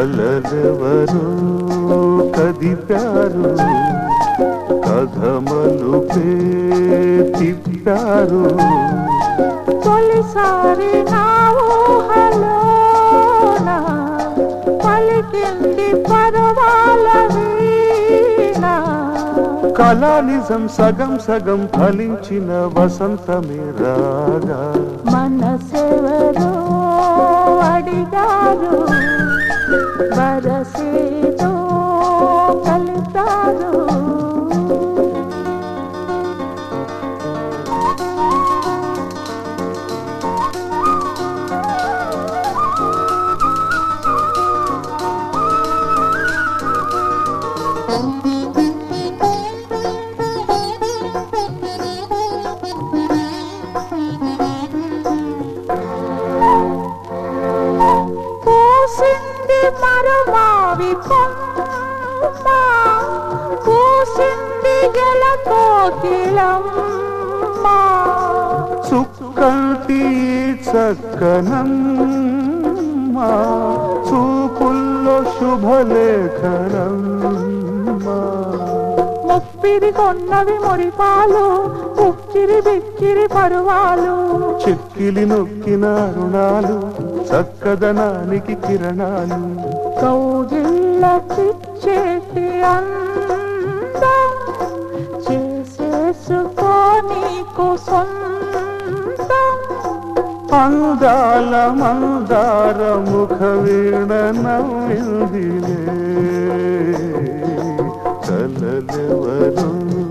కలలెవరు కదిపారు కథమలు తిప్పారు తొలిసారి నా ఊహలోన పలికింది పరవాల వీణ కళా నిజం సగం సగం ఫలించిన వసంతమే రాగా మనసెవరో అడిగారు వరసేదో కలిపారు పూసింది మరమావి కొమ్మ పూసింది గల కోకిలమ్మ చుక్కంటి చక్కనమ్మ చూపుల్లో శుభలేఖనమ్మ ముప్పిరి కొన్నవి మురిపాలు ఉక్కిరి బిక్కిరి పరువాలు చెక్కిలి నొక్కిన రుణాలు చక్కదనానికి కిరణాలు కౌగిళ్ళకిచ్చేటి అందం చేసేసుకో నీకు సొంతం అందాల మందార ముఖ వీణ నవ్విందిలే కలలెవరు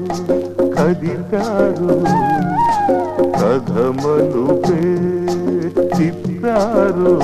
కదిపారు కథమలు తిప్పారు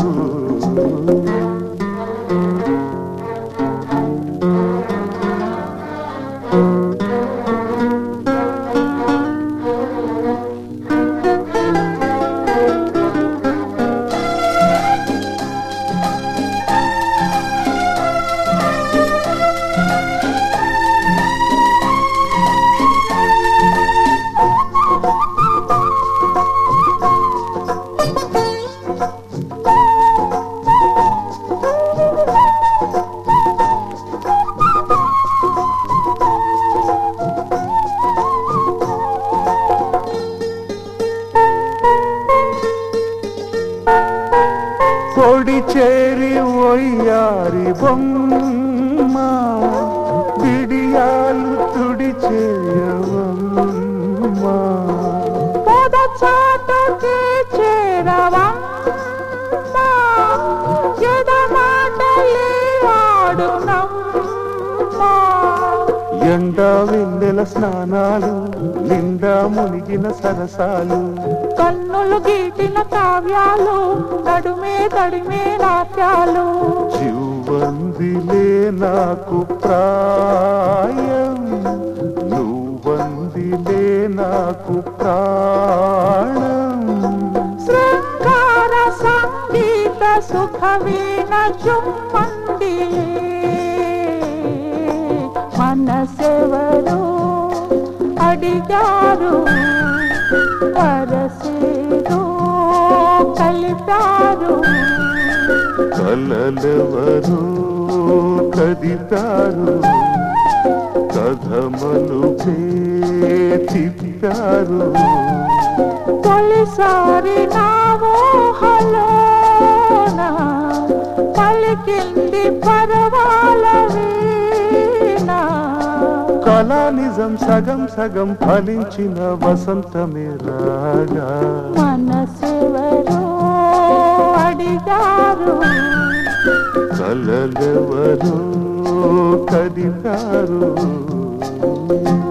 పొడి చేరి ఒయ్యారి బొమ్మ బిడియాలు తుడి చేయవమ్మ పొద చాటకి చేరవమ్మా ఎడమాటలే ఆడునమ్మా ఎండ వెన్నెల స్నానాలు నిండా మునిగిన సరసాలు కన్నులు గీటిన కావ్యాలు నడుమే తడిమే నాట్యాలు చివ్వందిలే నాకు ప్రాయం నువ్వందిలే నాకు ప్రాణం శృంగార సంగీత సుఖ వీణ చుమ్మంది మనసెవరు అడిగారు వరసేదో కలిపారు కలలెవరు కదితారు కథమలు తిప్పారు తొలిసారి నా ఊహలోన పలికింది పరవాల వీణ కళా నిజం సగం సగం ఫలించిన వసంతమే రాగా మనసెవరో అడిగారు కలలెవరు కదితారు